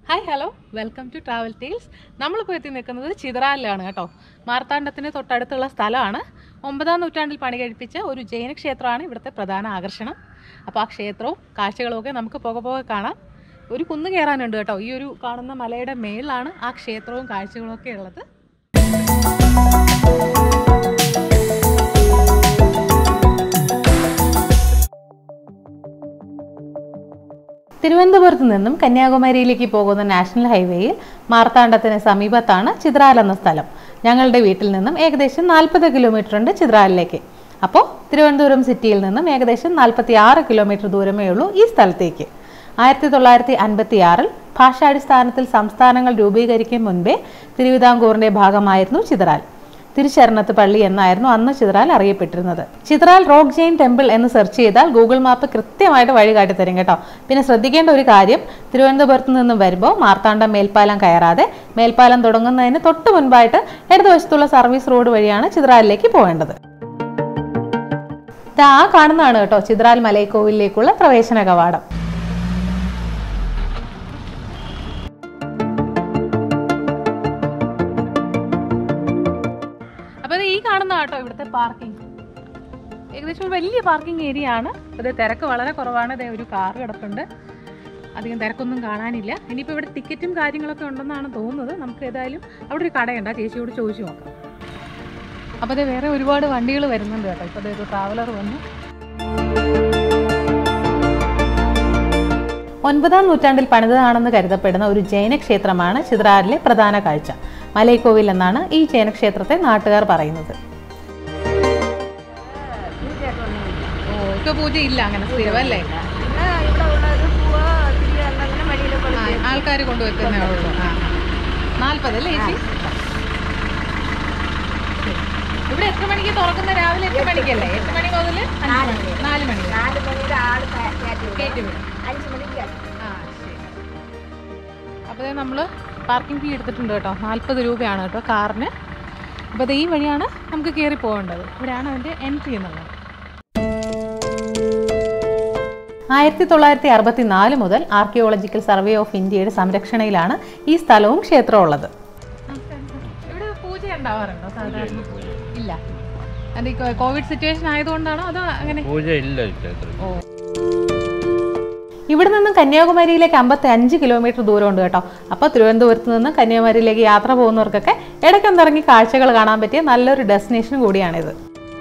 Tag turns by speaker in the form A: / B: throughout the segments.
A: Hi hello welcome to travel teals നമ്മളിപ്പോൾ എത്തി നിൽക്കുന്നത് ചിതറാലിലാണ് കേട്ടോ മാർത്താണ്ഡത്തിന് തൊട്ടടുത്തുള്ള സ്ഥലമാണ് ഒമ്പതാം നൂറ്റാണ്ടിൽ പണി കഴിപ്പിച്ച ഒരു ജൈന ക്ഷേത്രമാണ് ഇവിടുത്തെ പ്രധാന ആകർഷണം അപ്പോൾ ആ ക്ഷേത്രവും കാഴ്ചകളും ഒക്കെ നമുക്ക് പോകെ പോകെ കാണാം ഒരു കുന്ന് കയറാനുണ്ട് കേട്ടോ ഈ ഒരു കാണുന്ന മലയുടെ മേളിലാണ് ആ ക്ഷേത്രവും കാഴ്ചകളും ഒക്കെ ഉള്ളത് തിരുവനന്തപുരത്ത് നിന്നും കന്യാകുമാരിയിലേക്ക് പോകുന്ന നാഷണൽ ഹൈവേയിൽ മാർത്താണ്ഡത്തിന് സമീപത്താണ് ചിത്രാൽ എന്ന സ്ഥലം ഞങ്ങളുടെ വീട്ടിൽ നിന്നും ഏകദേശം നാൽപ്പത് കിലോമീറ്റർ ഉണ്ട് ചിത്രാലിലേക്ക് അപ്പോൾ തിരുവനന്തപുരം സിറ്റിയിൽ നിന്നും ഏകദേശം നാൽപ്പത്തി ആറ് കിലോമീറ്റർ ദൂരമേ ഉള്ളൂ ഈ സ്ഥലത്തേക്ക് ആയിരത്തി തൊള്ളായിരത്തി അൻപത്തി ആറിൽ ഭാഷാടിസ്ഥാനത്തിൽ സംസ്ഥാനങ്ങൾ രൂപീകരിക്കും മുൻപേ തിരുവിതാംകൂറിന്റെ ഭാഗമായിരുന്നു ചിത്രാൽ തിരുശരണത്ത് പള്ളി എന്നായിരുന്നു അന്ന് ചിത്രാൽ അറിയപ്പെട്ടിരുന്നത് ചിത്രാൽ റോക്ക് ജെയിൻ ടെമ്പിൾ എന്ന് സെർച്ച് ചെയ്താൽ ഗൂഗിൾ മാപ്പ് കൃത്യമായിട്ട് വഴി കാട്ടിത്തരും കേട്ടോ പിന്നെ ശ്രദ്ധിക്കേണ്ട ഒരു കാര്യം തിരുവനന്തപുരത്ത് നിന്ന് വരുമ്പോൾ മാർത്താണ്ഡം മേൽപ്പാലം കയറാതെ മേൽപ്പാലം തുടങ്ങുന്നതിന് തൊട്ട് മുൻപായിട്ട് ഇടതുവശത്തുള്ള സർവീസ് റോഡ് വഴിയാണ് ചിത്രാലിലേക്ക് പോകേണ്ടത് ദാ ആ കാണുന്നതാണ് കേട്ടോ ചിത്രാൽ മലൈക്കോവിലേക്കുള്ള പ്രവേശന കവാടം അപ്പൊ ഇത് ഈ കാണുന്ന കേട്ടോ ഇവിടുത്തെ പാർക്കിംഗ് ഏകദേശം ഒരു വലിയ പാർക്കിംഗ് ഏരിയ ആണ് അത് തിരക്ക് വളരെ കുറവാണ് ദേ ഒരു കാർ കിടപ്പുണ്ട് അധികം തിരക്കൊന്നും കാണാനില്ല ഇനിയിപ്പോൾ ഇവിടെ ടിക്കറ്റും കാര്യങ്ങളൊക്കെ ഉണ്ടെന്നാണ് തോന്നുന്നത് നമുക്ക് ഏതായാലും അവിടെ ഒരു കടയുണ്ട് ആ ചേച്ചിയോട് ചോദിച്ചു നോക്കാം അപ്പോൾ അതേ വേറെ ഒരുപാട് വണ്ടികൾ വരുന്നുണ്ട് കേട്ടോ ഇപ്പോൾ ഒരു ട്രാവലർ വന്നു ഒൻപതാം നൂറ്റാണ്ടിൽ പണിതതാണെന്ന് കരുതപ്പെടുന്ന ഒരു ജൈന ക്ഷേത്രമാണ് ചിത്രാറിലെ പ്രധാന കാഴ്ച മലൈക്കോവിൽ എന്നാണ് ഈ ജൈന ക്ഷേത്രത്തെ നാട്ടുകാർ പറയുന്നത് ഓ ഇപ്പൊ പൂജ ഇല്ല അങ്ങനെ സ്ഥിരമല്ലേ
B: ഇവിടെ ഉള്ളത് പൂവ് തിരി അങ്ങനെ വഴിയിലൊക്കെ
A: ആൾക്കാർ കൊണ്ടുവെക്കുന്നേ ഉള്ളൂ ആ നാൽപ്പതല്ലേ ചേച്ചി ഇവിടെ എത്ര മണിക്ക് തുറക്കുന്ന രാവിലെ എട്ട് മണിക്കല്ലേ എട്ട് മണി മുതൽ അഞ്ച് മണി നാല് മണി വരെ.
B: നാല് മണിയുടെ ആള് കയറ്റി വിടും.
A: കയറ്റി വിടും
B: അഞ്ച് മണിക്ക്
A: ആ ശരി അപ്പോൾ നമ്മൾ പാർക്കിംഗ് ഫീ എടുത്തിട്ടുണ്ട് കേട്ടോ നാൽപ്പത് രൂപയാണ് കേട്ടോ കാറിന് അപ്പോൾ ഇത് ഈ വഴിയാണ് നമുക്ക് കയറി പോകേണ്ടത് ഇവിടെയാണ് അതിൻ്റെ എൻട്രി എന്നുള്ളത് ആയിരത്തി തൊള്ളായിരത്തി അറുപത്തി നാല് മുതൽ ആർക്കിയോളജിക്കൽ സർവേ ഓഫ് ഇന്ത്യയുടെ സംരക്ഷണയിലാണ് ഈ സ്ഥലവും ക്ഷേത്രവും ഉള്ളത് ഇവിടെ പൂജ ഉണ്ടാവാറുണ്ടോ സാധാരണ ഇല്ല അത് ഈ കോവിഡ് സിറ്റുവേഷൻ ആയതുകൊണ്ടാണോ അതോ അങ്ങനെ
C: പൂജ ഇല്ല ക്ഷേത്രത്തിൽ
A: ഓ ഇവിടെ നിന്നും കന്യാകുമാരിയിലേക്ക് അമ്പത്തി അഞ്ച് കിലോമീറ്റർ ദൂരമുണ്ട് കേട്ടോ അപ്പോൾ തിരുവനന്തപുരത്ത് നിന്ന് കന്യാകുമാരിയിലേക്ക് യാത്ര പോകുന്നവർക്കൊക്കെ ഇടയ്ക്കൊന്നിറങ്ങി കാഴ്ചകൾ കാണാൻ പറ്റിയ നല്ലൊരു ഡെസ്റ്റിനേഷൻ കൂടിയാണിത്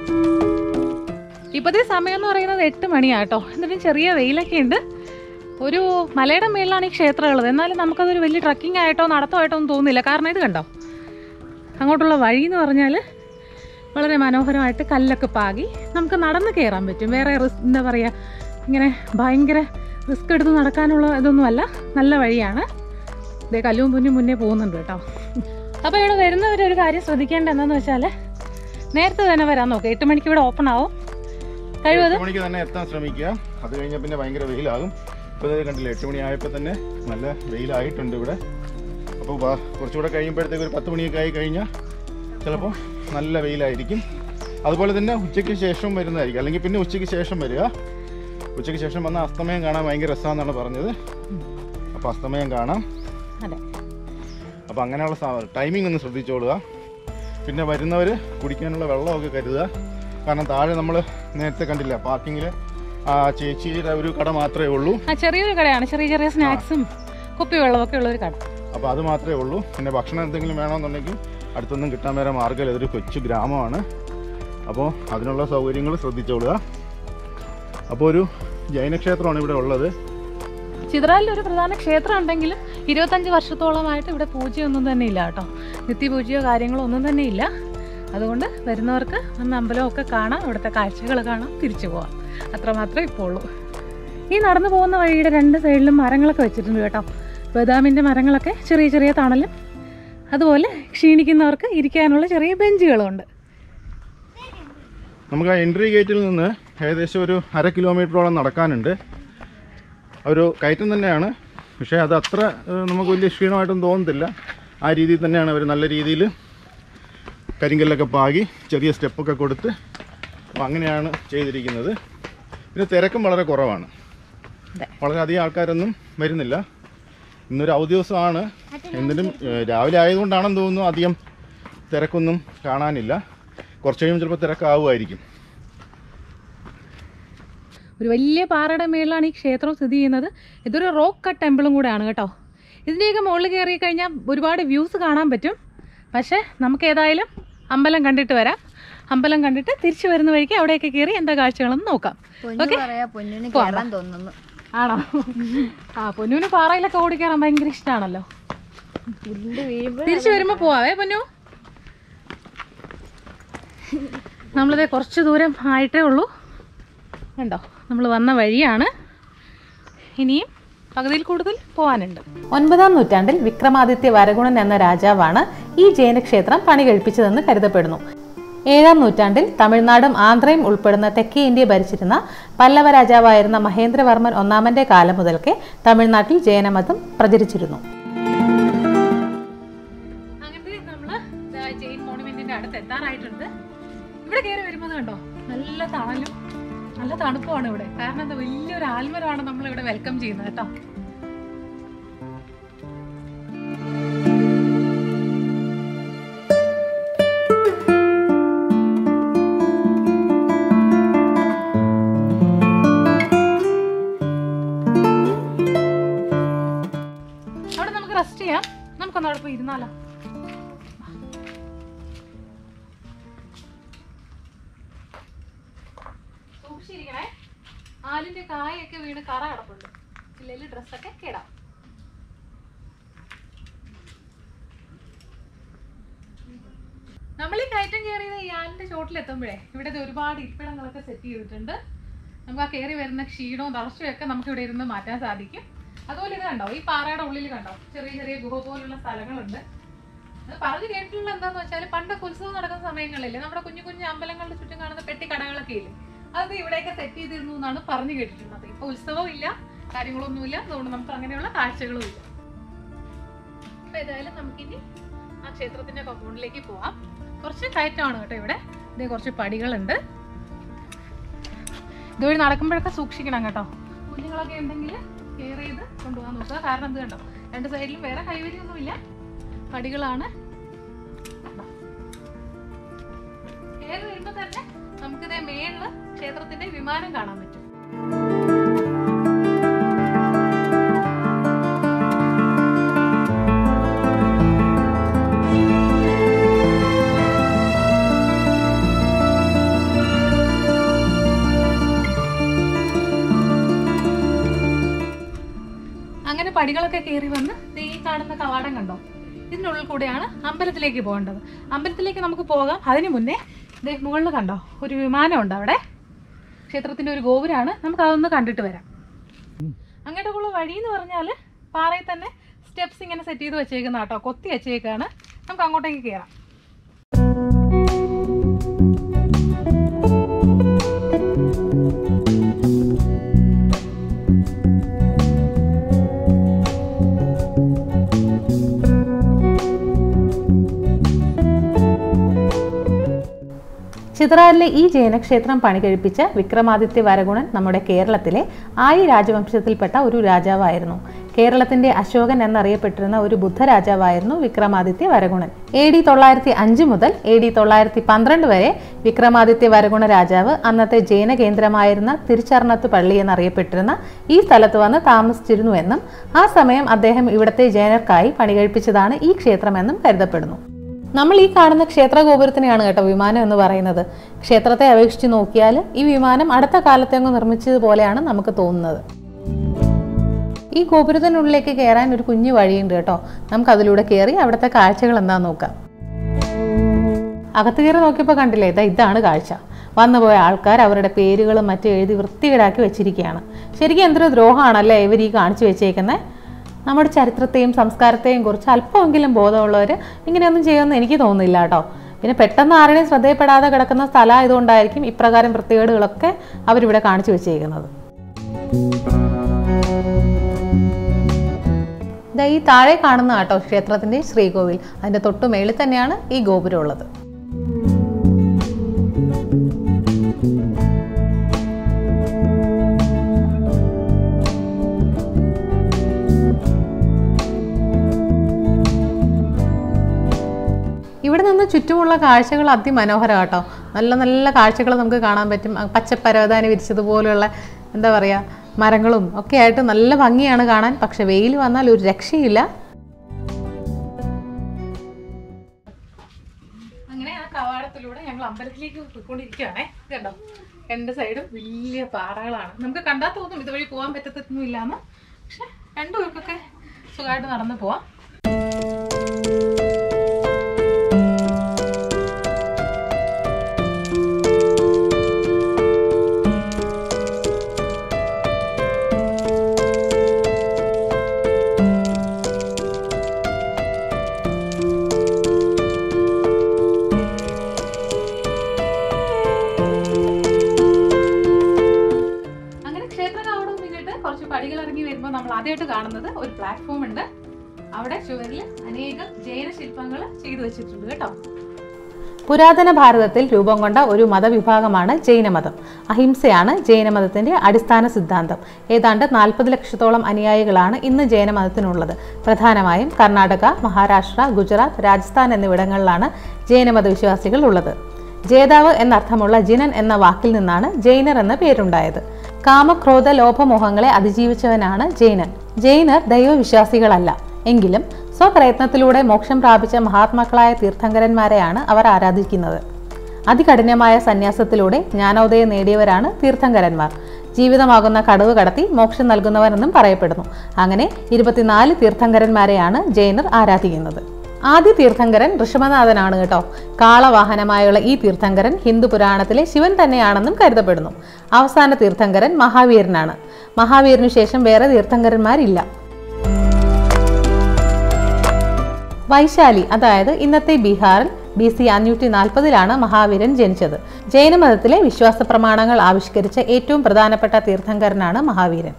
A: ഇപ്പോഴത്തെ സമയം എന്ന് പറയുന്നത് എട്ട് മണിയാട്ടോ എന്നിട്ടും ചെറിയ വെയിലൊക്കെ ഉണ്ട് ഒരു മലയുടെ മേളിലാണ് ഈ ക്ഷേത്രം ഉള്ളത് എന്നാലും നമുക്കതൊരു വലിയ ട്രക്കിംഗ് ആയിട്ടോ നടത്തോ ആയിട്ടോ ഒന്നും തോന്നുന്നില്ല കാരണം ഇത് കണ്ടോ അങ്ങോട്ടുള്ള വഴി എന്ന് പറഞ്ഞാൽ വളരെ മനോഹരമായിട്ട് കല്ലൊക്കെ പാകി നമുക്ക് നടന്ന് കയറാൻ പറ്റും വേറെ റിസ് എന്താ പറയുക ഇങ്ങനെ ഭയങ്കര റിസ്ക് എടുത്ത് നടക്കാനുള്ള ഇതൊന്നുമല്ല നല്ല വഴിയാണ് ഇതേ കല്ലും പുന്നും മുന്നേ പോകുന്നുണ്ട് കേട്ടോ അപ്പോൾ ഇവിടെ വരുന്നവർ ഒരു കാര്യം ശ്രദ്ധിക്കേണ്ട എന്താണെന്ന് വെച്ചാൽ നേരത്തെ തന്നെ വരാൻ നോക്കുക എട്ട് മണിക്ക് ഇവിടെ ഓപ്പൺ ആവും കഴിവതും
D: എട്ട് മണിക്ക് തന്നെ എത്താൻ ശ്രമിക്കുക അത് കഴിഞ്ഞാൽ പിന്നെ ഭയങ്കര വെയിലാകും ഇപ്പോൾ ഇത് കണ്ടില്ല എട്ട് മണി ആയപ്പോൾ തന്നെ നല്ല വെയിലായിട്ടുണ്ട് ഇവിടെ അപ്പോൾ വാ- കുറച്ചുകൂടെ കഴിയുമ്പോഴത്തേക്ക് ഒരു പത്ത് മണിയൊക്കെ ആയി കഴിഞ്ഞാൽ ചിലപ്പോൾ നല്ല വെയിലായിരിക്കും അതുപോലെ തന്നെ ഉച്ചയ്ക്ക് ശേഷം വരുന്നതായിരിക്കും അല്ലെങ്കിൽ പിന്നെ ഉച്ചയ്ക്ക് ശേഷം വരിക ഉച്ചയ്ക്ക് ശേഷം വന്ന അസ്തമയം കാണാൻ ഭയങ്കര രസമാണെന്നാണ് പറഞ്ഞത് അപ്പോൾ അസ്തമയം കാണാം
A: അതെ
D: അപ്പോൾ അങ്ങനെയുള്ള ടൈമിംഗ് ഒന്ന് ശ്രദ്ധിച്ചോളുക പിന്നെ വരുന്നവർ കുടിക്കാനുള്ള വെള്ളമൊക്കെ കരുതുക കാരണം താഴെ നമ്മൾ നേരത്തെ കണ്ടില്ല പാർക്കിങ്ങിൽ ആ ചേച്ചിയുടെ ഒരു കട മാത്രമേ ഉള്ളൂ
A: ആ ചെറിയൊരു കടയാണ് ചെറിയ ചെറിയ സ്നാക്സും കുപ്പിവെള്ളമൊക്കെ ഉള്ളൊരു കട
D: അപ്പോൾ അത് മാത്രമേ ഉള്ളൂ പിന്നെ ഭക്ഷണം എന്തെങ്കിലും വേണമെന്നുണ്ടെങ്കിൽ അടുത്തൊന്നും കിട്ടാൻ വേറെ മാർഗ്ഗമില്ല ഇതൊരു കൊച്ചു ഗ്രാമമാണ് അപ്പോൾ അതിനുള്ള സൗകര്യങ്ങൾ ശ്രദ്ധിച്ചോളുക അപ്പോൾ ഒരു ജൈനക്ഷേത്രമാണ് ഇവിടെ ഉള്ളത്
A: ചിത്രാലിൽ ഒരു പ്രധാന ക്ഷേത്രം ഉണ്ടെങ്കിലും ഇരുപത്തഞ്ച് വർഷത്തോളമായിട്ട് ഇവിടെ പൂജയൊന്നും തന്നെ ഇല്ല കേട്ടോ നിത്യപൂജയോ കാര്യങ്ങളോ ഒന്നും തന്നെ ഇല്ല അതുകൊണ്ട് വരുന്നവർക്ക് വന്ന് അമ്പലമൊക്കെ കാണാം ഇവിടുത്തെ കാഴ്ചകൾ കാണാം തിരിച്ചു പോവാം അത്രമാത്രമേ ഇപ്പോൾ ഉള്ളൂ ഈ നടന്നു പോകുന്ന വഴിയുടെ രണ്ട് സൈഡിലും മരങ്ങളൊക്കെ വെച്ചിട്ടുണ്ട് കേട്ടോ ബദാമിൻ്റെ മരങ്ങളൊക്കെ ചെറിയ ചെറിയ തണലും അതുപോലെ ക്ഷീണിക്കുന്നവർക്ക് ഇരിക്കാനുള്ള ചെറിയ ബെഞ്ചുകളുമുണ്ട്
D: നമുക്ക് ആ എൻട്രി ഗേറ്റിൽ നിന്ന് ഏകദേശം ഒരു അര കിലോമീറ്ററോളം നടക്കാനുണ്ട് ഒരു കയറ്റം തന്നെയാണ് പക്ഷേ അത് അത്ര ഏഹ്, നമുക്ക് വലിയ ക്ഷീണമായിട്ടൊന്നും തോന്നത്തില്ല ആ രീതിയിൽ തന്നെയാണ് അവർ നല്ല രീതിയിൽ കരിങ്കല്ലൊക്കെ പാകി ചെറിയ സ്റ്റെപ്പൊക്കെ കൊടുത്ത് അപ്പോൾ അങ്ങനെയാണ് ചെയ്തിരിക്കുന്നത് പിന്നെ തിരക്കും വളരെ കുറവാണ്
A: അതെ.
D: വളരെയധികം ആൾക്കാരൊന്നും വരുന്നില്ല ഇന്നൊരു അവധി ദിവസമാണ് എന്നിട്ടും ഏഹ്, രാവിലെ ആയതുകൊണ്ടാണെന്ന് തോന്നുന്നു അധികം തിരക്കൊന്നും കാണാനില്ല കുറച്ച് കഴിയുമ്പോൾ ചിലപ്പോൾ തിരക്കാവുമായിരിക്കും
A: ഒരു വലിയ പാറയുടെ മേളിലാണ് ഈ ക്ഷേത്രം സ്ഥിതി ചെയ്യുന്നത് ഇതൊരു റോക്ക് കട്ട് ടെമ്പിളും കൂടെയാണ് കേട്ടോ ഇതിൻ്റെയൊക്കെ മുകളിൽ കയറി കഴിഞ്ഞാൽ ഒരുപാട് വ്യൂസ് കാണാൻ പറ്റും പക്ഷേ നമുക്ക് ഏതായാലും അമ്പലം കണ്ടിട്ട് വരാം അമ്പലം കണ്ടിട്ട് തിരിച്ചു വരുന്ന വഴിക്ക് അവിടെയൊക്കെ കയറി എന്താ കാഴ്ചകളെന്ന് നോക്കാം
B: പൊന്നു പറയാ പൊന്നിന് കേറാൻ തോന്നുന്നു
A: ആണോ ആ പൊന്നൂന് പാറയിലൊക്കെ ഓടിക്കയറാൻ ഭയങ്കര ഇഷ്ടമാണല്ലോ
B: പുല്ല് വീഴുമ്പോ
A: തിരിച്ചു വരുമ്പോ പോവാവേ പൊന്നു നമ്മളിത് കുറച്ച് ദൂരം ആയിട്ടേ ഉള്ളൂ കണ്ടോ നമ്മൾ വന്ന വഴിയാണ് ഇനിയും പകുതിയിൽ കൂടുതൽ പോകാനുണ്ട് ഒൻപതാം നൂറ്റാണ്ടിൽ വിക്രമാദിത്യ വരഗുണൻ എന്ന രാജാവാണ് ഈ ജൈനക്ഷേത്രം പണി കഴിപ്പിച്ചതെന്ന് കരുതപ്പെടുന്നു ഏഴാം നൂറ്റാണ്ടിൽ തമിഴ്നാടും ആന്ധ്രയും ഉൾപ്പെടുന്ന തെക്കേ ഇന്ത്യ ഭരിച്ചിരുന്ന പല്ലവ രാജാവായിരുന്ന മഹേന്ദ്രവർമ്മൻ ഒന്നാമന്റെ കാലം മുതൽക്കേ തമിഴ്നാട്ടിൽ ജൈനമതം പ്രചരിച്ചിരുന്നു അങ്ങനെ നമ്മള് ദാ ജെയിൻ മോണുമെന്റിന്റെ അടുത്ത് എത്താനായിട്ടുണ്ട് ഇവിടെ കയറി വരുമ്പോൾ കണ്ടോ നല്ല തണലും നല്ല തണുപ്പുമാണ് ഇവിടെ കാരണം എന്താ വലിയൊരു ആൽമരമാണ് നമ്മൾ ഇവിടെ വെൽക്കം ചെയ്യുന്നത് കേട്ടോ അവിടെ നമുക്ക് റെസ്റ്റ് ചെയ്യാം നമുക്കൊന്ന് അവിടെ പോയി ഇരുന്നാലോ സൂക്ഷിച്ചിരിക്കണേ ആലിന്റെ കായൊക്കെ വീണ് കറ കിടപ്പുണ്ട് ഇല്ലെങ്കിൽ ഡ്രസ്സൊക്കെ കേടാം നമ്മൾ ഈ കയറ്റം കയറിയത് ഈ ആലിന്റെ ചോട്ടിലെത്തുമ്പോഴേ ഇവിടെ ദേ ഒരുപാട് ഇരിപ്പിടങ്ങളൊക്കെ സെറ്റ് ചെയ്തിട്ടുണ്ട് നമുക്ക് ആ കയറി വരുന്ന ക്ഷീണവും തളർച്ചയും ഒക്കെ നമുക്ക് ഇവിടെ ഇരുന്ന് മാറ്റാൻ സാധിക്കും അതുപോലെ ഇത് കണ്ടോ ഈ പാറയുടെ ഉള്ളിൽ കണ്ടോ ചെറിയ ചെറിയ ഗുഹ പോലുള്ള സ്ഥലങ്ങളുണ്ട് അത് പറഞ്ഞു കേട്ടിട്ടുള്ള എന്താന്ന് വെച്ചാൽ പണ്ടൊക്കെ ഉത്സവം നടക്കുന്ന സമയങ്ങളില്ലേ നമ്മുടെ കുഞ്ഞു കുഞ്ഞു അമ്പലങ്ങളുടെ ചുറ്റും കാണുന്ന പെട്ടി കടകളൊക്കെ ഇല്ലേ അത് ഇവിടെയൊക്കെ സെറ്റ് ചെയ്തിരുന്നു എന്നാണ് പറഞ്ഞു കേട്ടിട്ടുള്ളത് ഇപ്പൊ ഉത്സവവും ഇല്ല കാര്യങ്ങളൊന്നുമില്ല അതുകൊണ്ട് നമുക്ക് അങ്ങനെയുള്ള കാഴ്ചകളും ഇല്ല അപ്പൊ ഏതായാലും നമുക്കിനി ആ ക്ഷേത്രത്തിന്റെ കോമ്പൗണ്ടിലേക്ക് പോവാം കുറച്ച് കയറ്റമാണ് കേട്ടോ ഇവിടെ ഇതേ കുറച്ച് പടികളുണ്ട് ഇതുവഴി നടക്കുമ്പോഴൊക്കെ സൂക്ഷിക്കണം കേട്ടോ കുഞ്ഞുങ്ങളൊക്കെ ഉണ്ടെങ്കിൽ കെയർ ചെയ്ത് കൊണ്ടുപോകാൻ നോക്കുക കാരണം എന്ത് കണ്ടോ രണ്ട് സൈഡിലും വേറെ കൈവരിയൊന്നുമില്ല പടികളാണ് കയറി വരുമ്പോ തന്നെ നമുക്കിതേ മേളില് ക്ഷേത്രത്തിന്റെ വിമാനം കാണാൻ പറ്റും അങ്ങനെ പടികളൊക്കെ കയറി വന്ന് ദേ ഈ കാണുന്ന കവാടം കണ്ടോ ഇതിനുള്ളിൽ കൂടെയാണ് അമ്പലത്തിലേക്ക് പോകേണ്ടത് അമ്പലത്തിലേക്ക് നമുക്ക് പോകാം അതിനു മുന്നേ ദേ മുകളിൽ കണ്ടോ ഒരു വിമാനമുണ്ട് അവിടെ ക്ഷേത്രത്തിന്റെ ഒരു ഗോപുരമാണ് നമുക്ക് അതൊന്ന് കണ്ടിട്ട് വരാം അങ്ങോട്ടുള്ള വഴി എന്ന് പറഞ്ഞാൽ പാറയിൽ തന്നെ സ്റ്റെപ്സ് ഇങ്ങനെ സെറ്റ് ചെയ്ത് വെച്ചേക്കുന്ന കേട്ടോ കൊത്തി വെച്ചേക്കാണ് നമുക്ക് അങ്ങോട്ടേക്ക് കയറാം ചിത്രാലിലെ ഈ ജൈനക്ഷേത്രം പണി കഴിപ്പിച്ച വിക്രമാദിത്യ വരഗുണൻ നമ്മുടെ കേരളത്തിലെ ആയി രാജവംശത്തിൽപ്പെട്ട ഒരു രാജാവായിരുന്നു കേരളത്തിന്റെ അശോകൻ എന്നറിയപ്പെട്ടിരുന്ന ഒരു ബുദ്ധ രാജാവായിരുന്നു വിക്രമാദിത്യ വരഗുണൻ എ ഡി തൊള്ളായിരത്തി അഞ്ച് മുതൽ എ ഡി തൊള്ളായിരത്തി പന്ത്രണ്ട് വരെ വിക്രമാദിത്യ വരഗുണ രാജാവ് അന്നത്തെ ജൈന കേന്ദ്രമായിരുന്ന തിരുച്ചർണത്ത് പള്ളി എന്നറിയപ്പെട്ടിരുന്ന ഈ സ്ഥലത്ത് വന്ന് താമസിച്ചിരുന്നുവെന്നും ആ സമയം അദ്ദേഹം ഇവിടുത്തെ ജൈനർക്കായി പണികഴിപ്പിച്ചതാണ് ഈ ക്ഷേത്രമെന്നും കരുതപ്പെടുന്നു നമ്മൾ ഈ കാണുന്ന ക്ഷേത്ര ഗോപുരത്തിനെയാണ് കേട്ടോ വിമാനം എന്ന് പറയുന്നത് ക്ഷേത്രത്തെ അപേക്ഷിച്ച് നോക്കിയാൽ ഈ വിമാനം അടുത്ത കാലത്തെങ്ങ് നിർമ്മിച്ചതുപോലെയാണ് നമുക്ക് തോന്നുന്നത് ഈ ഗോപുരത്തിനുള്ളിലേക്ക് കയറാൻ ഒരു കുഞ്ഞു വഴിയുണ്ട് കേട്ടോ നമുക്ക് അതിലൂടെ കയറി അവിടുത്തെ കാഴ്ചകൾ എന്താന്ന് നോക്കാം അകത്ത് കയറി നോക്കിയപ്പോൾ കണ്ടില്ലേ ഇതാ ഇതാണ് കാഴ്ച വന്നുപോയ ആൾക്കാർ അവരുടെ പേരുകളും മറ്റും എഴുതി വൃത്തികേടാക്കി വെച്ചിരിക്കുകയാണ് ശരിക്കും എന്തൊരു ദ്രോഹമാണല്ലേ ഇവർ ഈ കാണിച്ചു വെച്ചേക്കുന്നത് നമ്മുടെ ചരിത്രത്തെയും സംസ്കാരത്തെയും കുറിച്ച് അല്പമെങ്കിലും ബോധമുള്ളവർ ഇങ്ങനെയൊന്നും ചെയ്യുമെന്ന് എനിക്ക് തോന്നുന്നില്ല കേട്ടോ പിന്നെ പെട്ടെന്ന് ആരുടെയും ശ്രദ്ധയപ്പെടാതെ കിടക്കുന്ന സ്ഥലമായതുകൊണ്ടായിരിക്കും ഇപ്രകാരം വൃത്തികേടുകളൊക്കെ അവരിവിടെ കാണിച്ചു വെച്ചേക്കുന്നത് ദാ ഈ താഴെ കാണുന്ന കേട്ടോ ക്ഷേത്രത്തിന്റെ ശ്രീകോവിൽ അതിന്റെ തൊട്ടു മേളിൽ തന്നെയാണ് ഈ ഗോപുരം ഉള്ളത് ഇവിടെ നിന്ന് ചുറ്റുമുള്ള കാഴ്ചകൾ അതിമനോഹരം കേട്ടോ നല്ല നല്ല കാഴ്ചകൾ നമുക്ക് കാണാൻ പറ്റും ആ പച്ചപ്പരവതാനി വിരിച്ചതുപോലെയുള്ള എന്താ പറയുക മരങ്ങളും ഒക്കെ ആയിട്ട് നല്ല ഭംഗിയാണ് കാണാൻ പക്ഷെ വെയിൽ വന്നാൽ ഒരു രക്ഷയില്ല അങ്ങനെ ആ കവാടത്തിലൂടെ ഞങ്ങൾ അമ്പലത്തിലേക്ക് പോയിക്കൊണ്ടിരിക്കുകയാണേ കണ്ടോ രണ്ട് സൈഡും വലിയ പാറകളാണ് നമുക്ക് കണ്ടാൽ തോന്നും ഇതുവഴി പോകാൻ പറ്റത്തൊന്നും ഇല്ലാന്ന് പക്ഷെ രണ്ടു പേർക്കൊക്കെ സുഖമായിട്ട് നടന്നു പോവാം അങ്ങനെ ക്ഷേത്ര കാവടം കഴിഞ്ഞിട്ട് കുറച്ച് പടികൾ ഇറങ്ങി വരുമ്പോൾ നമ്മൾ ആദ്യമായിട്ട് കാണുന്നത് ഒരു പ്ലാറ്റ്ഫോം ഉണ്ട് അവിടെ ചുവരിൽ അനേകം ജൈന ശില്പങ്ങൾ ചെയ്തു വെച്ചിട്ടുണ്ട് കേട്ടോ പുരാതന ഭാരതത്തിൽ രൂപം കൊണ്ട ഒരു മതവിഭാഗമാണ് ജൈനമതം അഹിംസയാണ് ജൈനമതത്തിന്റെ അടിസ്ഥാന സിദ്ധാന്തം ഏതാണ്ട് നാൽപ്പത് ലക്ഷത്തോളം അനുയായികളാണ് ഇന്ന് ജൈനമതത്തിനുള്ളത് പ്രധാനമായും കർണാടക മഹാരാഷ്ട്ര ഗുജറാത്ത് രാജസ്ഥാൻ എന്നിവിടങ്ങളിലാണ് ജൈനമത വിശ്വാസികൾ ഉള്ളത് ജേതാവ് എന്നർത്ഥമുള്ള ജിനൻ എന്ന വാക്കിൽ നിന്നാണ് ജൈനർ എന്ന പേരുണ്ടായത് കാമക്രോധ ലോഭമോഹങ്ങളെ അതിജീവിച്ചവനാണ് ജൈനൻ ജൈനർ ദൈവവിശ്വാസികളല്ല എങ്കിലും സ്വപ്രയത്നത്തിലൂടെ മോക്ഷം പ്രാപിച്ച മഹാത്മാക്കളായ തീർത്ഥങ്കരന്മാരെയാണ് അവർ ആരാധിക്കുന്നത് അതികഠിനമായ സന്യാസത്തിലൂടെ ജ്ഞാനോദയം നേടിയവരാണ് തീർത്ഥങ്കരന്മാർ ജീവിതമാകുന്ന കടവ് കടത്തി മോക്ഷം നൽകുന്നവരെന്നും പറയപ്പെടുന്നു അങ്ങനെ ഇരുപത്തിനാല് തീർത്ഥങ്കരന്മാരെയാണ് ജൈനർ ആരാധിക്കുന്നത് ആദ്യ തീർത്ഥങ്കരൻ ഋഷഭനാഥനാണ് കേട്ടോ കാളവാഹനമായുള്ള ഈ തീർത്ഥങ്കരൻ ഹിന്ദു പുരാണത്തിലെ ശിവൻ തന്നെയാണെന്നും കരുതപ്പെടുന്നു അവസാന തീർത്ഥങ്കരൻ മഹാവീരനാണ് മഹാവീരനു ശേഷം വേറെ തീർത്ഥങ്കരന്മാരില്ല വൈശാലി അതായത് ഇന്നത്തെ ബീഹാറിൽ ബി സി അഞ്ഞൂറ്റി നാൽപ്പതിലാണ് മഹാവീരൻ ജനിച്ചത് ജൈനമതത്തിലെ വിശ്വാസ പ്രമാണങ്ങൾ ആവിഷ്കരിച്ച ഏറ്റവും പ്രധാനപ്പെട്ട തീർത്ഥങ്കരനാണ് മഹാവീരൻ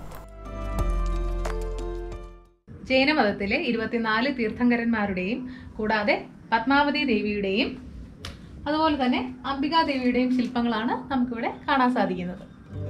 A: ജൈനമതത്തിലെ ഇരുപത്തിനാല് തീർത്ഥങ്കരന്മാരുടെയും കൂടാതെ പത്മാവതി ദേവിയുടെയും അതുപോലെ തന്നെ അംബികാ ദേവിയുടെയും ശില്പങ്ങളാണ് നമുക്കിവിടെ കാണാൻ സാധിക്കുന്നത്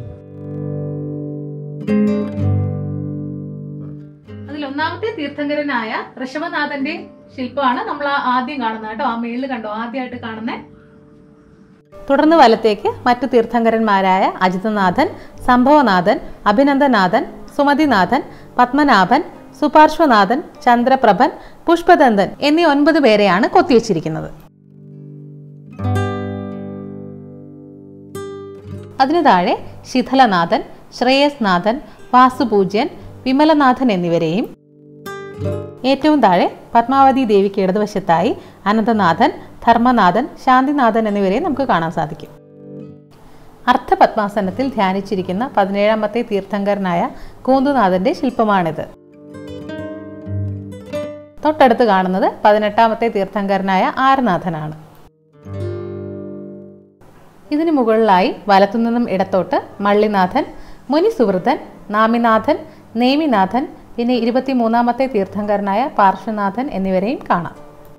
A: അതിൽ ഒന്നാമത്തെ തീർത്ഥങ്കരനായ ഋഷഭനാഥന്റെ ശില്പമാണ് നമ്മൾ ആ ആദ്യം കാണുന്നത് കേട്ടോ ആ മേളിൽ കണ്ടോ ആദ്യമായിട്ട് കാണുന്നത് തുടർന്ന് വലത്തേക്ക് മറ്റു തീർത്ഥങ്കരന്മാരായ അജിതനാഥൻ സംഭവനാഥൻ അഭിനന്ദനാഥൻ സുമതിനാഥൻ പത്മനാഭൻ സുപാർശ്വനാഥൻ ചന്ദ്രപ്രഭൻ പുഷ്പദന്തൻ എന്നീ ഒൻപത് പേരെയാണ് കൊത്തിവെച്ചിരിക്കുന്നത് അതിനു താഴെ ശിഥലനാഥൻ ശ്രേയസ്നാഥൻ വാസുപൂജ്യൻ വിമലനാഥൻ എന്നിവരെയും ഏറ്റവും താഴെ പത്മാവതി ദേവിക്ക് ഇടതുവശത്തായി അനന്തനാഥൻ ധർമ്മനാഥൻ ശാന്തിനാഥൻ എന്നിവരെ നമുക്ക് കാണാൻ സാധിക്കും അർത്ഥപത്മാസനത്തിൽ ധ്യാനിച്ചിരിക്കുന്ന പതിനേഴാമത്തെ തീർത്ഥങ്കരനായ കൂന്തുനാഥന്റെ ശില്പമാണിത് തൊട്ടടുത്ത് കാണുന്നത് പതിനെട്ടാമത്തെ തീർത്ഥങ്കരനായ ആരനാഥനാണ് ഇതിനു മുകളിലായി വലത്തുനിന്നും ഇടത്തോട്ട് മള്ളിനാഥൻ മുനിസുഹൃതൻ നാമിനാഥൻ നേമിനാഥൻ പിന്നെ ഇരുപത്തിമൂന്നാമത്തെ തീർത്ഥങ്കരനായ പാർശ്വനാഥൻ എന്നിവരെയും കാണാം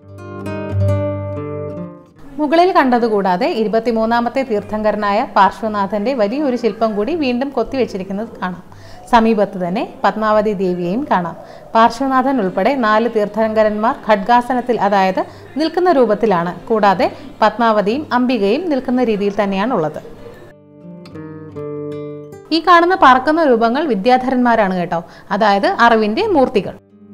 A: മുകളിൽ കണ്ടതുകൂടാതെ ഇരുപത്തിമൂന്നാമത്തെ തീർത്ഥങ്കരനായ പാർശ്വനാഥന്റെ വലിയൊരു ശില്പം കൂടി വീണ്ടും കൊത്തിവെച്ചിരിക്കുന്നത് കാണാം സമീപത്ത് തന്നെ പത്മാവതി ദേവിയെയും കാണാം പാർശ്വനാഥൻ ഉൾപ്പെടെ നാല് തീർത്ഥങ്കരന്മാർ ഖഡ്ഗാസനത്തിൽ അതായത് നിൽക്കുന്ന രൂപത്തിലാണ് കൂടാതെ പത്മാവതിയും അംബികയും നിൽക്കുന്ന രീതിയിൽ തന്നെയാണ് ഉള്ളത് ഈ കാണുന്ന പറക്കുന്ന രൂപങ്ങൾ വിദ്യാധരന്മാരാണ് കേട്ടോ അതായത് അറിവിന്റെ മൂർത്തികൾ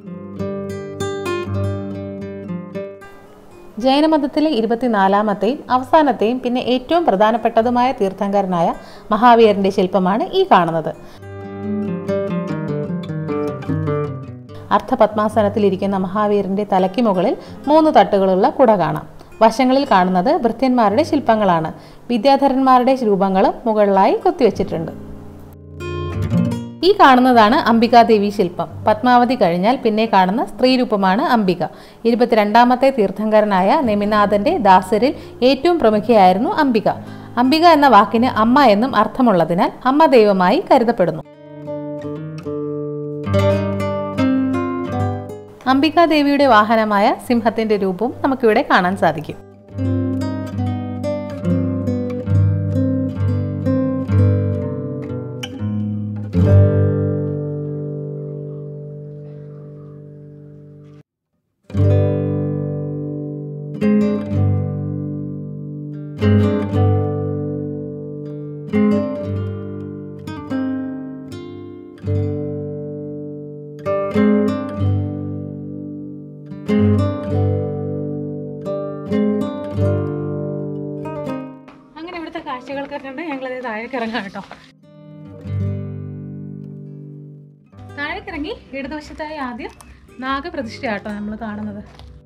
A: ജൈനമതത്തിലെ ഇരുപത്തിനാലാമത്തെയും അവസാനത്തെയും പിന്നെ ഏറ്റവും പ്രധാനപ്പെട്ടതുമായ തീർത്ഥങ്കരനായ മഹാവീരന്റെ ശില്പമാണ് ഈ കാണുന്നത് അർത്ഥപത്മാസനത്തിലിരിക്കുന്ന മഹാവീരന്റെ തലയ്ക്ക് മുകളിൽ മൂന്ന് തട്ടുകളുള്ള കുട കാണാം വശങ്ങളിൽ കാണുന്നത് ഭൃത്യന്മാരുടെ ശില്പങ്ങളാണ് വിദ്യാധരന്മാരുടെ രൂപങ്ങളും മുകളിലായി കൊത്തിവെച്ചിട്ടുണ്ട് ഈ കാണുന്നതാണ് അംബികാദേവി ശില്പം പത്മാവതി കഴിഞ്ഞാൽ പിന്നെ കാണുന്ന സ്ത്രീരൂപമാണ് അംബിക ഇരുപത്തിരണ്ടാമത്തെ തീർത്ഥങ്കരനായ നെമിനാഥന്റെ ദാസരിൽ ഏറ്റവും പ്രമുഖയായിരുന്നു അംബിക അംബിക എന്ന വാക്കിന് അമ്മ എന്നും അർത്ഥമുള്ളതിനാൽ അമ്മ ദൈവമായി കരുതപ്പെടുന്നു അംബികാദേവിയുടെ വാഹനമായ സിംഹത്തിന്റെ രൂപവും നമുക്കിവിടെ കാണാൻ സാധിക്കും അങ്ങനെ ഇവിടുത്തെ കാഴ്ചകളൊക്കെ കണ്ട് ഞങ്ങളത് താഴേക്ക് ഇറങ്ങാം കേട്ടോ താഴേക്ക് ഇറങ്ങി ഇടതുവശത്തായി ആദ്യം നാഗപ്രതിഷ്ഠയാട്ടോ നമ്മൾ കാണുന്നത്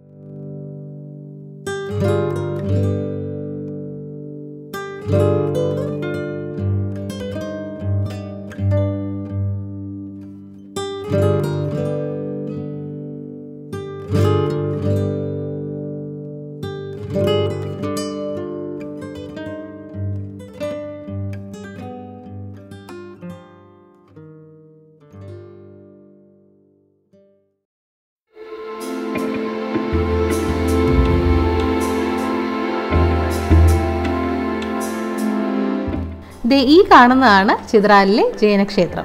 A: ദേ ഈ കാണുന്നതാണ് ചിത്രാലിലെ ജൈനക്ഷേത്രം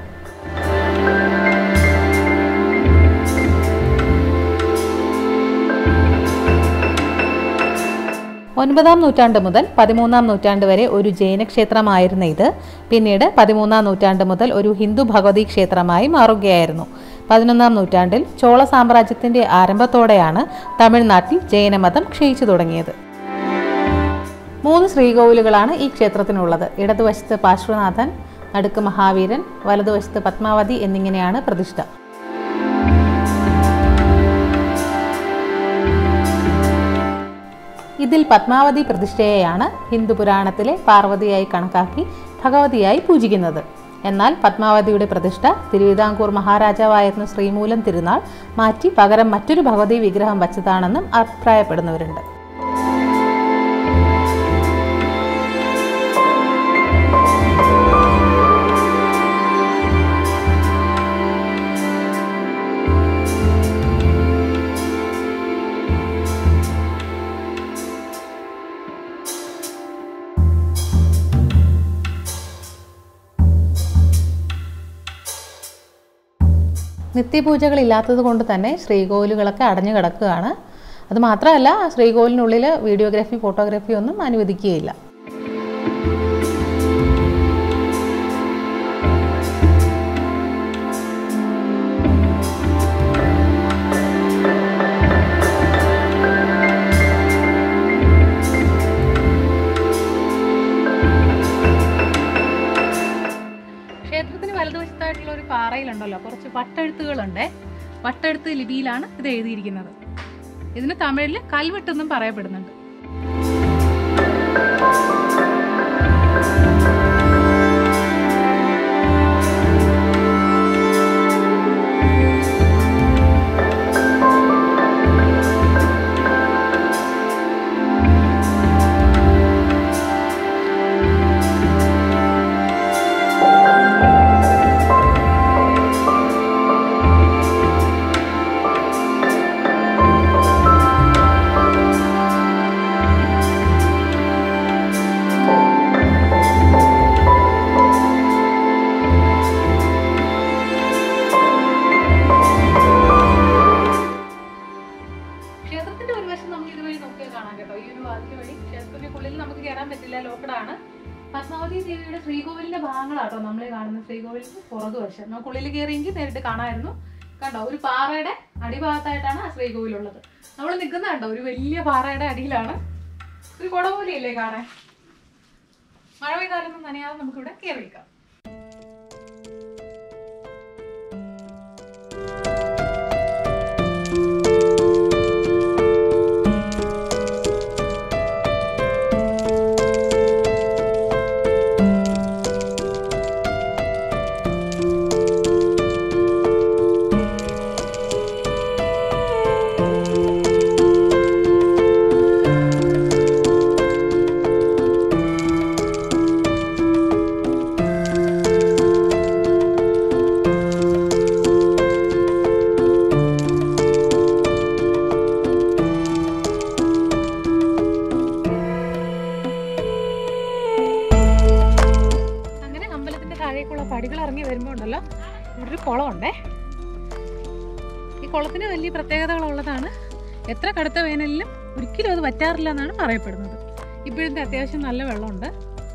A: ഒൻപതാം നൂറ്റാണ്ട് മുതൽ പതിമൂന്നാം നൂറ്റാണ്ട് വരെ ഒരു ജൈന ക്ഷേത്രമായിരുന്ന ഇത് പിന്നീട് പതിമൂന്നാം നൂറ്റാണ്ട് മുതൽ ഒരു ഹിന്ദു ഭഗവതി ക്ഷേത്രമായി മാറുകയായിരുന്നു പതിനൊന്നാം നൂറ്റാണ്ടിൽ ചോള സാമ്രാജ്യത്തിന്റെ ആരംഭത്തോടെയാണ് തമിഴ്നാട്ടിൽ ജൈനമതം ക്ഷയിച്ചു തുടങ്ങിയത് മൂന്ന് ശ്രീകോവിലുകളാണ് ഈ ക്ഷേത്രത്തിനുള്ളത് ഇടതുവശത്ത് പാർശ്വനാഥൻ നടുക്ക് മഹാവീരൻ വലതുവശത്ത് പത്മാവതി എന്നിങ്ങനെയാണ് പ്രതിഷ്ഠ ഇതിൽ പത്മാവതി പ്രതിഷ്ഠയെയാണ് ഹിന്ദു പുരാണത്തിലെ പാർവതിയായി കണക്കാക്കി ഭഗവതിയായി പൂജിക്കുന്നത് എന്നാൽ പത്മാവതിയുടെ പ്രതിഷ്ഠ തിരുവിതാംകൂർ മഹാരാജാവായിരുന്ന ശ്രീമൂലം തിരുനാൾ മാറ്റി പകരം മറ്റൊരു ഭഗവതി വിഗ്രഹം വച്ചതാണെന്നും അഭിപ്രായപ്പെടുന്നവരുണ്ട് നിത്യപൂജകളില്ലാത്തത് കൊണ്ട് തന്നെ ശ്രീകോവിലുകളൊക്കെ അടഞ്ഞു കിടക്കുകയാണ് അത് മാത്രമല്ല ശ്രീകോവിലിനുള്ളിൽ വീഡിയോഗ്രാഫി ഫോട്ടോഗ്രാഫി ഒന്നും അനുവദിക്കുകയില്ല ക്ഷേത്രത്തിന് വലതുവശത്തായിട്ടുള്ള ഒരു പാറയിലുണ്ടല്ലോ കുറച്ച് വട്ടെഴുത്തുകളുണ്ട് വട്ടെഴുത്ത് ലിപിയിലാണ് ഇത് എഴുതിയിരിക്കുന്നത് ഇതിന് തമിഴിൽ കൽവെട്ടെന്നും പറയപ്പെടുന്നുണ്ട് ക്ഷേത്രത്തിന്റെ ഒരു വശം നമുക്ക് ഇതുവഴി നോക്കിയാൽ കാണാം കേട്ടോ ഈ ഒരു വാതിൽ വഴി ക്ഷേത്രത്തിന്റെ ഉള്ളിൽ നമുക്ക് കയറാൻ പറ്റില്ല ലോക്കഡാണ് പത്മാവതി ദേവിയുടെ ശ്രീകോവിലിന്റെ ഭാഗങ്ങളാട്ടോ നമ്മൾ കാണുന്ന ശ്രീകോവിലിന്റെ പുറകു വശം നമുക്ക് ഉള്ളിൽ കയറിയെങ്കിൽ നേരിട്ട് കാണാമായിരുന്നു കണ്ടോ ഒരു പാറയുടെ അടിഭാഗത്തായിട്ടാണ് ആ ശ്രീകോവിലുള്ളത് നമ്മൾ നിൽക്കുന്ന കണ്ടോ ഒരു വലിയ പാറയുടെ അടിയിലാണ് ഒരു കുട പോലെയല്ലേ കാണാൻ മഴ പെയ്താലൊന്നും നനയാതെ നമുക്കിവിടെ കയറി നിൽക്കാം അങ്ങനെ അമ്പലത്തിന്റെ താഴേക്കുള്ള പടികൾ ഇറങ്ങി വരുമ്പോൾ ഉണ്ടല്ലോ ഇവിടെ ഒരു കുളമുണ്ടേ ഈ കുളത്തിന് വലിയ പ്രത്യേകതകളുള്ളതാണ് എത്ര കടുത്ത വേനലിലും ഒരിക്കലും അത് വറ്റാറില്ല എന്നാണ് പറയപ്പെടുന്നത് ഇപ്പോഴത്തെ അത്യാവശ്യം നല്ല വെള്ളമുണ്ട്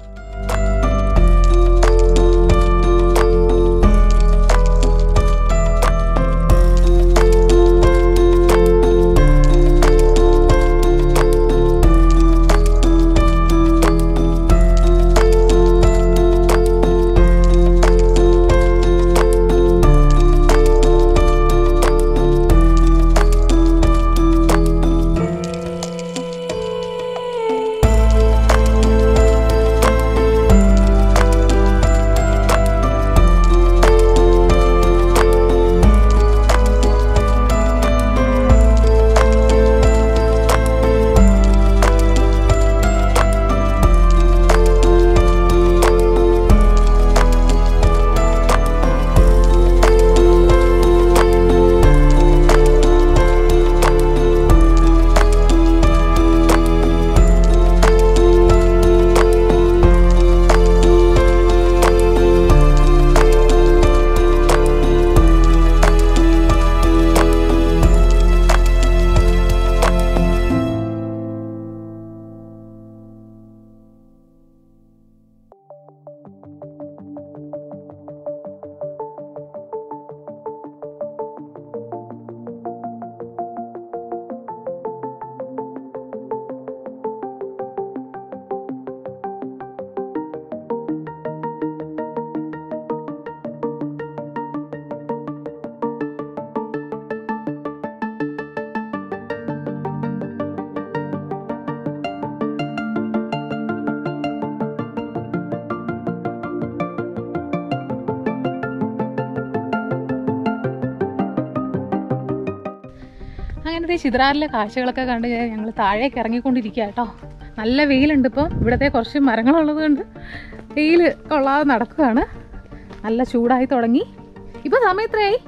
A: അങ്ങനത്തെ ചിത്രാറിലെ കാഴ്ചകളൊക്കെ കണ്ട് ഞങ്ങൾ താഴേക്ക് ഇറങ്ങിക്കൊണ്ടിരിക്കുക കേട്ടോ നല്ല വെയിലുണ്ട് ഇപ്പം ഇവിടത്തെ കുറച്ച് മരങ്ങളുള്ളത് കൊണ്ട് വെയിൽ കൊള്ളാതെ നടക്കുകയാണ് നല്ല ചൂടായി തുടങ്ങി ഇപ്പം സമയം എത്രയായി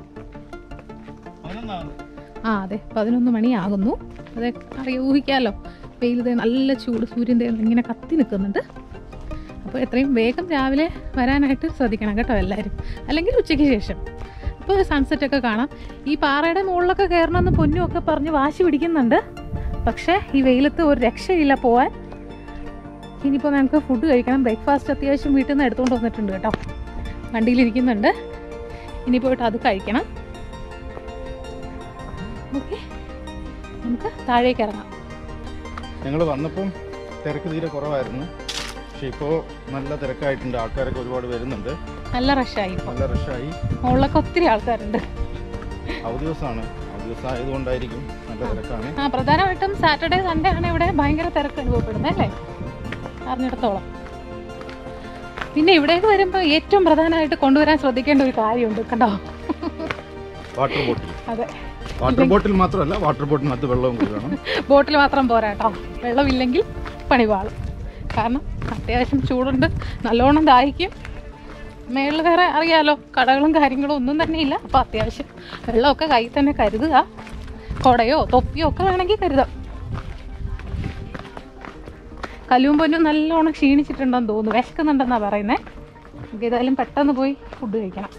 A: ആ അതെ പതിനൊന്ന് മണിയാകുന്നു അതെ അറിയ ഊഹിക്കാമല്ലോ വെയിൽ ദേ നല്ല ചൂട് സൂര്യൻ്റെ ഇങ്ങനെ കത്തി നിൽക്കുന്നുണ്ട് അപ്പോൾ എത്രയും വേഗം രാവിലെ വരാനായിട്ട് ശ്രദ്ധിക്കണം കേട്ടോ എല്ലാവരും അല്ലെങ്കിൽ ഉച്ചയ്ക്ക് ശേഷം അപ്പോൾ സൺസെറ്റ് ഒക്കെ കാണാം ഈ പാറയുടെ മുകളിലൊക്കെ കയറണമെന്ന് പൊന്നും ഒക്കെ പറഞ്ഞ് വാശി പിടിക്കുന്നുണ്ട് പക്ഷേ ഈ വെയിലത്ത് ഒരു രക്ഷയില്ല പോവാൻ ഇനിയിപ്പോൾ ഞങ്ങൾക്ക് ഫുഡ് കഴിക്കണം ബ്രേക്ക്ഫാസ്റ്റ് അത്യാവശ്യം വീട്ടിൽ നിന്ന് എടുത്തുകൊണ്ട് വന്നിട്ടുണ്ട് കേട്ടോ വണ്ടിയിലിരിക്കുന്നുണ്ട് ഇനി പോയിട്ട് അത് കഴിക്കണം ഓക്കെ നമുക്ക് താഴേക്ക് ഇറങ്ങാം
D: ഞങ്ങൾ വന്നപ്പം തിരക്ക് തീരെ കുറവായിരുന്നു പക്ഷെ ഇപ്പോൾ നല്ല തിരക്കായിട്ടുണ്ട് ആൾക്കാരൊക്കെ ഒരുപാട് വരുന്നുണ്ട്
A: നല്ല റഷായി ഇപ്പോൾ
D: നല്ല റഷായി
A: മുകളിലൊക്കെ ഒത്തിരി ആൾക്കാരുണ്ട്
D: അവധി ദിവസമാണ് അവധി ദിവസം ആയതുകൊണ്ടായിരിക്കും നല്ല തിരക്കാണ്
A: ആ പ്രധാനമായിട്ടും സാറ്റർഡേ സൺഡേ ആണ് ഇവിടെ ഭയങ്കര തിരക്ക് അനുഭവപ്പെടുന്നത് അല്ലേ അറിഞ്ഞിടത്തോളം പിന്നെ ഇവിടേക്ക് വരുമ്പോൾ ഏറ്റവും പ്രധാനമായിട്ട് കൊണ്ടുവരാൻ ശ്രദ്ധിക്കേണ്ട ഒരു കാര്യമുണ്ട് കണ്ടോ
D: വാട്ടർ ബോട്ടിൽ
A: അതെ
D: വാട്ടർ ബോട്ടിൽ മാത്രമല്ല വാട്ടർ ബോട്ടിനകത്ത് വെള്ളവും കൊടുക്കണം
A: ബോട്ടിൽ മാത്രം പോരാ കേട്ടോ വെള്ളമില്ലെങ്കിൽ പണി പാളും കാരണം അത്യാവശ്യം ചൂടുണ്ട് നല്ലോണം ദാഹിക്കും മേളിൽ വേറെ അറിയാലോ കടകളും കാര്യങ്ങളും ഒന്നും തന്നെ ഇല്ല അപ്പോൾ അത്യാവശ്യം വെള്ളമൊക്കെ കയ്യിൽ തന്നെ കരുതുക കുടയോ തൊപ്പിയോ ഒക്കെ വേണമെങ്കിൽ കരുതാം കല്ലും പൊന്നും നല്ലോണം ക്ഷീണിച്ചിട്ടുണ്ടെന്ന് തോന്നുന്നു വിശക്കുന്നുണ്ടെന്നാ പറയുന്നേ നമുക്ക് ഏതായാലും പെട്ടെന്ന് പോയി ഫുഡ് കഴിക്കണം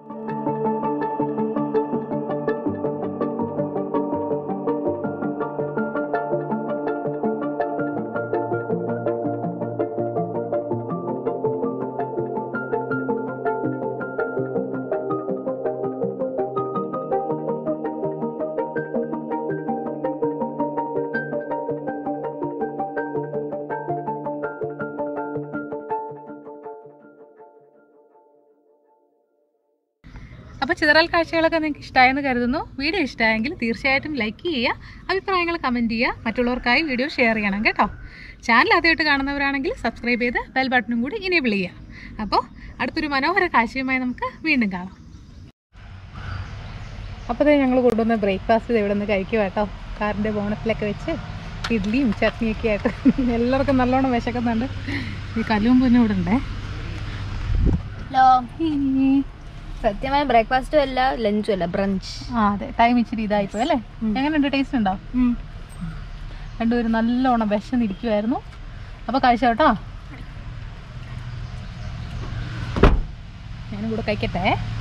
A: അപ്പോൾ ചിതറൽ കാഴ്ചകളൊക്കെ നിങ്ങൾക്ക് ഇഷ്ടമായെന്ന് കരുതുന്നു വീഡിയോ ഇഷ്ടമായെങ്കിൽ തീർച്ചയായിട്ടും ലൈക്ക് ചെയ്യുക അഭിപ്രായങ്ങൾ കമൻറ്റ് ചെയ്യുക മറ്റുള്ളവർക്കായി വീഡിയോ ഷെയർ ചെയ്യണം കേട്ടോ ചാനൽ ആദ്യമായിട്ട് കാണുന്നവരാണെങ്കിൽ സബ്സ്ക്രൈബ് ചെയ്ത് ബെൽ ബട്ടണും കൂടി ഇനേബിൾ ചെയ്യുക അപ്പോൾ അടുത്തൊരു മനോഹര കാഴ്ചയുമായി നമുക്ക് വീണ്ടും കാണാം അപ്പോൾ ഞങ്ങൾ കൊണ്ടുവന്ന ബ്രേക്ക്ഫാസ്റ്റ് ഇവിടെ നിന്ന് കഴിക്കുക കേട്ടോ കാറിൻ്റെ ബോണറ്റിലൊക്കെ വെച്ച് ഇഡ്ഡലിയും ചട്നിയൊക്കെ ആയിട്ട് എല്ലാവർക്കും നല്ലോണം വിശക്കുന്നുണ്ട് ഈ കല്ലും പൊന്നും ഇവിടെ ഉണ്ടേ
B: ഹലോ സത്യമായ ബ്രേക്ക്ഫാസ്റ്റും അല്ല ലഞ്ചും അല്ല ബ്രഞ്ച്
A: ആ അതെ ടൈം ഇച്ചിരി ഇതായിപ്പോയി അല്ലേ എങ്ങനെയുണ്ട് ടേസ്റ്റ് ഉണ്ടോ രണ്ടുപേരും നല്ലോണം വിശന്നിരിക്കുമായിരുന്നു അപ്പോൾ കഴിച്ചോ കേട്ടോ ഞാനും കൂടെ കഴിക്കട്ടെ